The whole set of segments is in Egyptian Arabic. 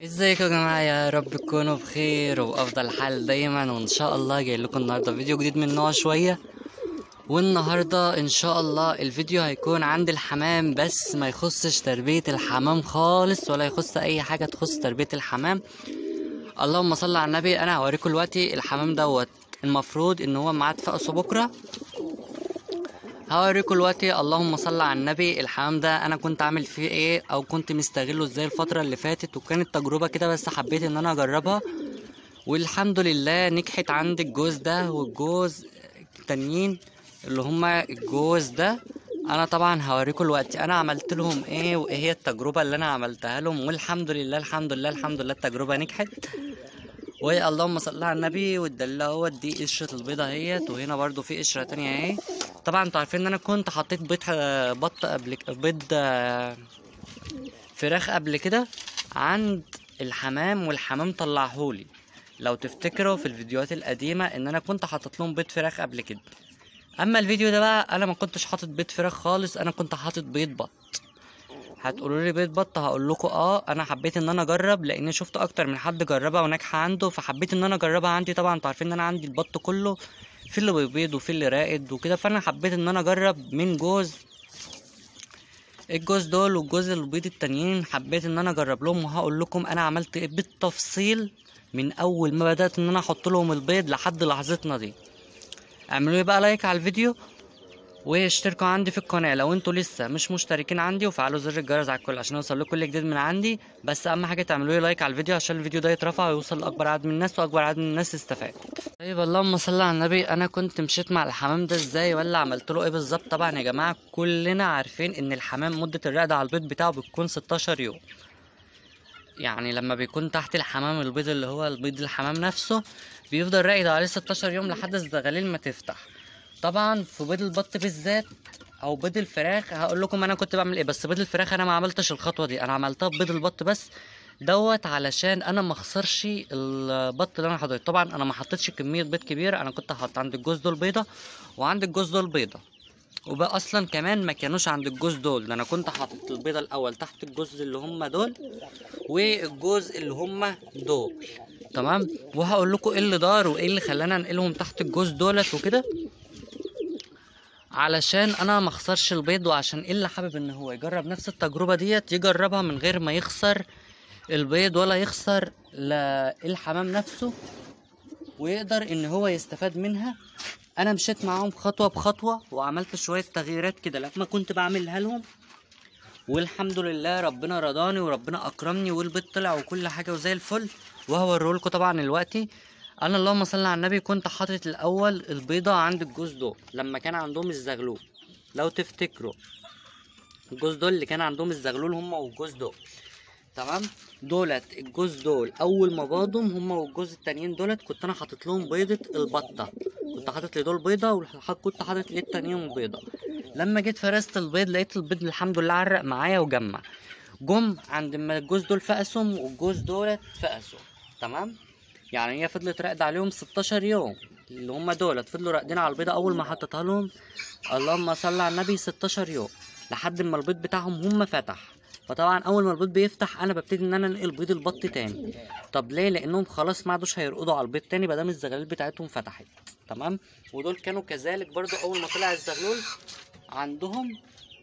ازيكم يا جماعة يا رب تكونوا بخير وافضل حال دايما وان شاء الله جاي لكم النهاردة فيديو جديد من نوع شوية والنهاردة ان شاء الله الفيديو هيكون عند الحمام بس ما يخصش تربية الحمام خالص ولا يخص اي حاجة تخص تربية الحمام اللهم صل على النبي انا هوريكم دلوقتي الحمام دوت المفروض ان هو ميعاد فقسه بكرة هوريكم دلوقتي اللهم صل على النبي الحمام ده انا كنت عامل فيه ايه او كنت مستغله ازاي الفتره اللي فاتت وكانت تجربه كده بس حبيت ان انا اجربها والحمد لله نجحت عندي الجوز ده والجوز التانيين اللي هما الجوز ده انا طبعا هوريكم دلوقتي انا عملت لهم ايه وايه هي التجربه اللي انا عملتها لهم والحمد لله الحمد لله الحمد لله التجربه نجحت واللهم صل على النبي والدلة هو دي قشرة البيضة اهيت وهنا برضو في قشرة تانية اهي طبعا انتوا عارفين ان انا كنت حطيت بيض بط قبل ك- بيض آه، فراخ قبل كده عند الحمام والحمام طلعهولي لو تفتكروا في الفيديوهات القديمة ان انا كنت حاطط لهم بيض فراخ قبل كده اما الفيديو ده بقى انا ما كنتش حاطط بيض فراخ خالص انا كنت حاطط بيض بط هتقولوا لي بيض بط هقول لكم اه انا حبيت ان انا اجرب لان شفت اكتر من حد جربها وناجحه عنده فحبيت ان انا اجربها عندي طبعا انتوا عارفين ان انا عندي البط كله في اللي بيبيض وفي اللي راقد وكده فانا حبيت ان انا اجرب من جوز الجوز دول والجوز البيض التانيين حبيت ان انا اجرب لهم وهقول لكم انا عملت ايه بالتفصيل من اول ما بدات ان انا احط لهم البيض لحد لحظتنا دي اعملوا لي بقى لايك على الفيديو واشتركوا عندي في القناة لو انتوا لسه مش مشتركين عندي وفعلوا زر الجرس على الكل عشان يوصل لكم كل جديد من عندي بس اهم حاجة تعملوا لي لايك على الفيديو عشان الفيديو ده يترفع ويوصل لاكبر عدد من الناس واكبر عدد من الناس يستفاد طيب اللهم صل على النبي انا كنت مشيت مع الحمام ده ازاي ولا عملت له ايه بالظبط طبعا يا جماعة كلنا عارفين ان الحمام مدة الرقد على البيض بتاعه بتكون 16 يوم يعني لما بيكون تحت الحمام البيض اللي هو البيض الحمام نفسه بيفضل راقد عليه 16 يوم لحد الزغاليل ما تفتح طبعا في بيض البط بالذات او بيض الفراخ هقول لكم انا كنت بعمل ايه بس بيض الفراخ انا ما عملتش الخطوه دي انا عملتها ببيض البط بس دوت علشان انا ما اخسرش البط اللي انا حطيته طبعا انا ما حطيتش كميه بيض كبيره انا كنت حاطط عند الجوز دول بيضه وعند الجوز دول بيضه وبقى اصلا كمان ما كانوش عند الجوز دول ده انا كنت حاطط البيضه الاول تحت الجوز اللي هم دول والجوز اللي هم دول تمام وهقول لكم ايه اللي دار وايه اللي خلانا انقلهم تحت الجوز دولت وكده علشان انا ما اخسرش البيض وعشان ايه اللي حابب ان هو يجرب نفس التجربه ديت يجربها من غير ما يخسر البيض ولا يخسر لا الحمام نفسه ويقدر ان هو يستفاد منها انا مشيت معاهم خطوه بخطوه وعملت شويه تغييرات كده لما كنت بعملها لهم والحمد لله ربنا رضاني وربنا اكرمني والبيض طلع وكل حاجه وزي الفل وهوريهولكوا طبعا دلوقتي انا اللهم صل على النبي كنت حاطط الاول البيضه عند الجوز دول لما كان عندهم الزغلول لو تفتكروا الجوز دول اللي كان عندهم الزغلول هم والجوز دول تمام دولت الجوز دول اول ما باضهم هم والجوز التانيين دولت كنت انا حاطط لهم بيضه البطه كنت حاطط لدول بيضه وكنت حاطط للتانيين بيضه لما جيت فرست البيض لقيت البيض الحمد لله عرق معايا وجمع جم عند ما الجوز دول فقسهم والجوز دولت فقسوا تمام يعني هي فضلت راقدة عليهم 16 يوم اللي هم دولت فضلوا راقدين على البيضة أول ما حطيتها لهم اللهم صل على النبي 16 يوم لحد ما البيض بتاعهم هم فتح فطبعا أول ما البيض بيفتح أنا ببتدي إن أنا أنقل بيض البط تاني طب ليه؟ لأنهم خلاص ما عادوش هيرقدوا على البيض تاني مادام الزغاليل بتاعتهم فتحت تمام ودول كانوا كذلك برضو أول ما طلع الزغلول عندهم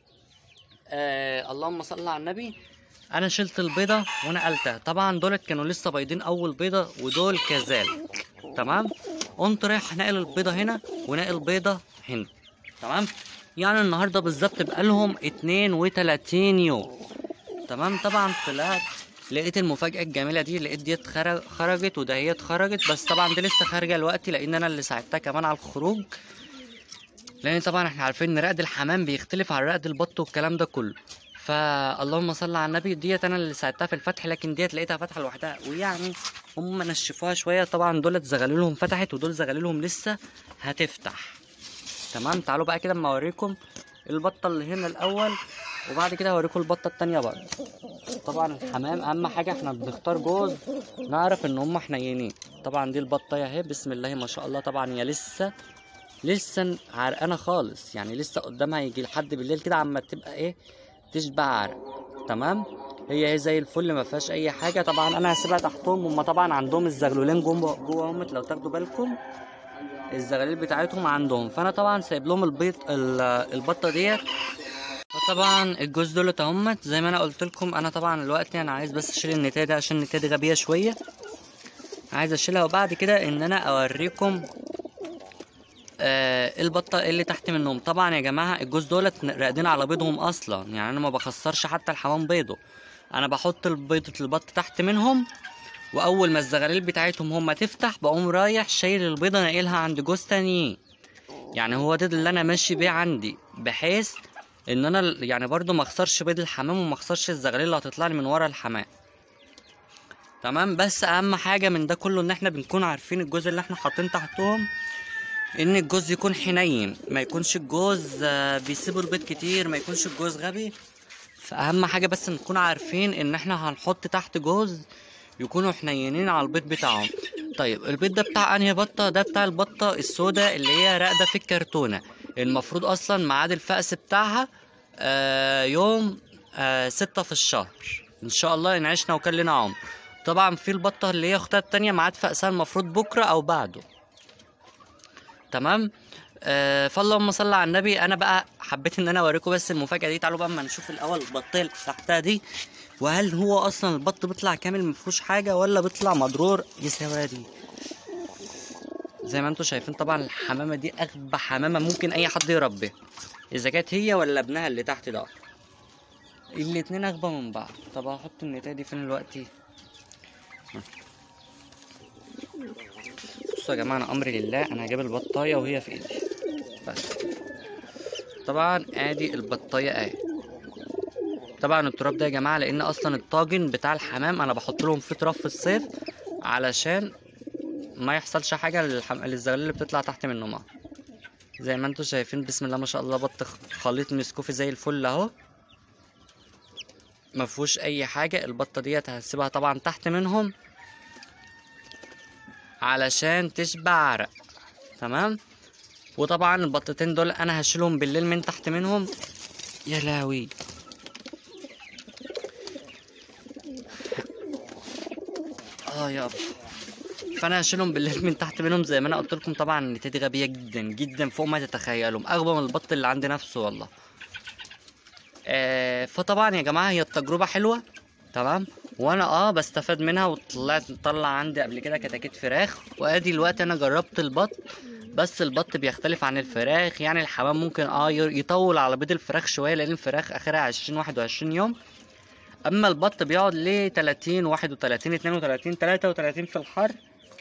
آه اللهم صل على النبي انا شلت البيضه ونقلتها طبعا دولت كانوا لسه بايضين اول بيضه ودول كذلك تمام قمت رايح ناقل البيضه هنا وناقل بيضه هنا تمام يعني النهارده بالظبط بقالهم 32 يوم تمام طبعا طلعت لقيت المفاجأة الجميلة دي لقيت ديت خرج خرجت ودهيت خرجت بس طبعا دي لسه خارجة دلوقتي لأن أنا اللي ساعدتها كمان على الخروج لأن طبعا احنا عارفين إن رقد الحمام بيختلف عن رقد البط والكلام ده كله فاللهم صل على النبي ديت انا اللي ساعدتها في الفتح لكن ديت لقيتها فاتحه لوحدها ويعني هم نشفوها شويه طبعا دولت زغاليلهم فتحت ودول زغاليلهم لسه هتفتح تمام تعالوا بقى كده اما اوريكم البطه اللي هنا الاول وبعد كده هوريكم البطه التانية برضه طبعا الحمام اهم حاجه احنا بنختار جوز نعرف ان هم حنينين طبعا دي البطه اهي بسم الله ما شاء الله طبعا هي لسه لسه عرقانه خالص يعني لسه قدامها يجي لحد بالليل كده عما تبقى ايه تشبع عرق تمام هي هي زي الفل ما فيهاش اي حاجه طبعا انا هسيبها تحتهم هم طبعا عندهم الزغلولين جوه جوه هم لو تاخدوا بالكم الزغاليل بتاعتهم عندهم فانا طبعا سايب لهم البيض ال- البطه ديت فطبعا الجوز دولت اهمت زي ما انا قلت لكم انا طبعا دلوقتي انا عايز بس اشيل النتايه دي عشان النتايه دي غبيه شويه عايز اشيلها وبعد كده ان انا اوريكم آه البطه اللي تحت منهم طبعا يا جماعه الجوز دولت راقدين على بيضهم اصلا يعني انا ما بخسرش حتى الحمام بيضه انا بحط البيضة البط تحت منهم واول ما الزغاليل بتاعتهم هما تفتح بقوم رايح شايل البيضه ناقلها عند جوز تانيين يعني هو ده اللي انا ماشي بيه عندي بحيث ان انا ال- يعني برضو ما اخسرش بيض الحمام وما اخسرش الزغاليل اللي هتطلع لي من ورا الحمام تمام بس اهم حاجه من ده كله ان احنا بنكون عارفين الجوز اللي احنا حاطين تحتهم ان الجوز يكون حنين ما يكونش الجوز آه، بيسيبوا البيض كتير ما يكونش الجوز غبي فاهم حاجه بس نكون عارفين ان احنا هنحط تحت جوز يكونوا حنينين على البيض بتاعهم طيب البيض ده بتاع انهي بطه ده بتاع البطه السوداء اللي هي راقده في الكرتونه المفروض اصلا ميعاد الفأس بتاعها آه يوم آه ستة في الشهر ان شاء الله ان عشنا وكان لنا عمر طبعا في البطه اللي هي اختها التانية ميعاد فأسها المفروض بكره او بعده تمام آه فاللهم صل على النبي انا بقى حبيت ان انا اوريكم بس المفاجاه دي تعالوا بقى اما نشوف الاول البطيه اللي تحتها دي وهل هو اصلا البط بيطلع كامل مفيهوش حاجه ولا بيطلع مضرور يا دي زي ما انتم شايفين طبعا الحمامه دي اغبى حمامه ممكن اي حد يربيها اذا كانت هي ولا ابنها اللي تحت ده الاتنين اغبى من بعض طب هحط النتايه دي فين دلوقتي بصوا يا جماعه انا امري لله انا هجيب البطايه وهي في ايدي بس طبعا ادي البطايه اهي طبعا التراب ده يا جماعه لان اصلا الطاجن بتاع الحمام انا بحط لهم فيه تراب في الصيف علشان ما يحصلش حاجه للحم... للزغاليل اللي بتطلع تحت منهم اهو زي ما انتم شايفين بسم الله ما شاء الله بط خليط نسكوفي زي الفل اهو ما فيهوش اي حاجه البطه ديت هسيبها طبعا تحت منهم علشان تشبع عرق تمام وطبعا البطتين دول انا هشيلهم بالليل من تحت منهم يا لاوي اه يابا فانا هشيلهم بالليل من تحت منهم زي ما انا قلت لكم طبعا النتايه دي غبيه جدا جدا فوق ما تتخيلوا اغبى من البط اللي عندي نفسه والله آه فطبعا يا جماعه هي التجربه حلوه تمام وانا اه بستفاد منها وطلعت طلع عندي قبل كده كتاكيت فراخ وادي الوقت انا جربت البط بس البط بيختلف عن الفراخ يعني الحمام ممكن اه ي- يطول على بيض الفراخ شويه لان الفراخ اخرها 20 21 يوم اما البط بيقعد ل 30 31 32 33 في الحر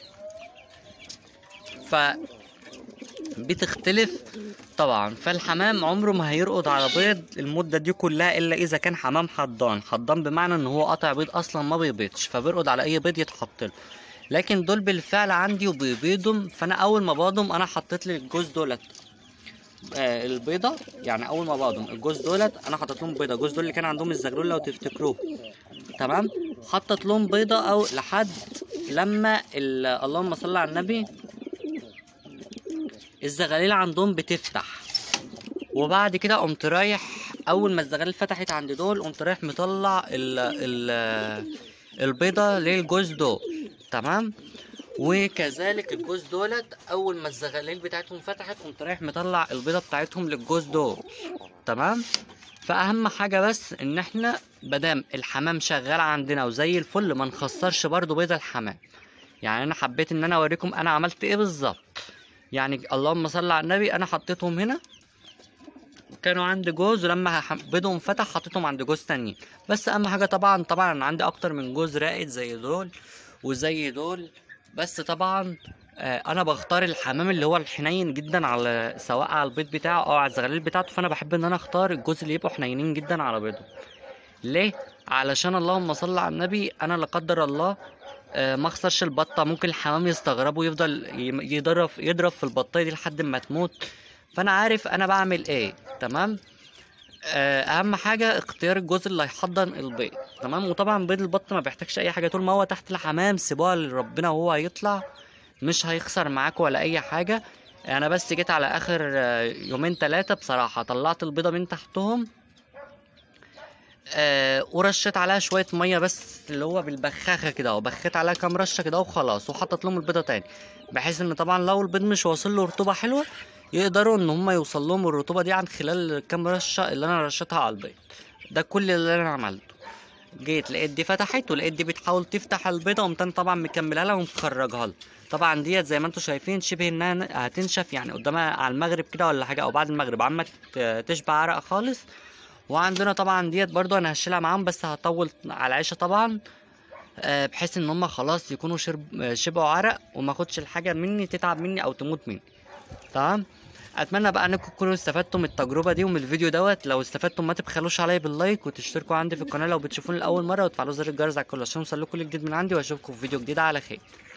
ف بتختلف طبعا فالحمام عمره ما هيرقد على بيض المدة دي كلها إلا إذا كان حمام حضان حضان بمعنى إن هو قطع بيض أصلا ما بيبيضش فبيرقد على أي بيض يتحط له لكن دول بالفعل عندي وبيبيضهم فأنا أول ما بيضهم أنا حطيت لي الجوز دولت آه البيضة يعني أول ما بيضهم الجوز دولت أنا حطيت لهم بيضة الجوز دول اللي كان عندهم الزغلول لو تفتكروه تمام حطيت لهم بيضة أو لحد لما ال- اللهم صل على النبي الزغاليل عندهم بتفتح وبعد كده قمت رايح اول ما الزغاليل فتحت عند دول قمت رايح مطلع ال ال البيضه للجوز دول تمام وكذلك الجوز دولت اول ما الزغاليل بتاعتهم فتحت قمت رايح مطلع البيضه بتاعتهم للجوز دول تمام فاهم حاجه بس ان احنا مادام الحمام شغال عندنا وزي الفل ما نخسرش برضو بيض الحمام يعني انا حبيت ان انا اوريكم انا عملت ايه بالظبط يعني اللهم صل على النبي انا حطيتهم هنا كانوا عند جوز ولما ح- بيضهم فتح حطيتهم عند جوز تانيين بس اهم حاجه طبعا طبعا انا عندي اكتر من جوز راقد زي دول وزي دول بس طبعا آه، انا بختار الحمام اللي هو الحنين جدا على سواء على البيض بتاعه او على الزغاليل بتاعته فانا بحب ان انا اختار الجوز اللي يبقوا حنينين جدا على بيضهم ليه علشان اللهم صل على النبي انا لا قدر الله آه، ما اخسرش البطه ممكن الحمام يستغربوا يفضل يم- يضرب يضرب في البطايه دي لحد ما تموت فانا عارف انا بعمل ايه تمام آه، اهم حاجه اختيار الجزء اللي هيحضن البيض تمام وطبعا بيض البط ما بيحتاجش اي حاجه طول ما هو تحت الحمام سيبوها لربنا وهو هيطلع مش هيخسر معاك ولا اي حاجه انا بس جيت على اخر آه، يومين ثلاثه بصراحه طلعت البيضه من تحتهم آه ورشيت عليها شويه ميه بس اللي هو بالبخاخه كده اهو بخيت عليها كام رشه كده وخلاص وحطيت لهم البيضه تاني بحيث ان طبعا لو البيض مش واصل له رطوبه حلوه يقدروا ان هم يوصل لهم الرطوبه دي عن خلال كام رشه اللي انا رشيتها على البيض ده كل اللي انا عملته جيت لقيت دي فتحت ولقيت دي بتحاول تفتح البيضه قمت انا طبعا مكملها لها ومخرجها لها طبعا ديت زي ما انتم شايفين شبه انها هتنشف يعني قدامها على المغرب كده ولا حاجه او بعد المغرب عما ت- تشبع عرق خالص وعندنا طبعا ديت برضو انا هشيلها معاهم بس هطول على العيشه طبعا آه، بحيث ان هم خلاص يكونوا شرب آه، شبعوا عرق وما اخدش الحاجه مني تتعب مني او تموت مني تمام اتمنى بقى انكم تكونوا استفدتوا من التجربه دي ومن الفيديو دوت لو استفدتوا ما تبخلوش عليا باللايك وتشتركوا عندي في القناه لو بتشوفوني لاول مره وتفعلوا زر الجرس على الكل عشان يوصل لكم كل جديد من عندي واشوفكم في فيديو جديد على خير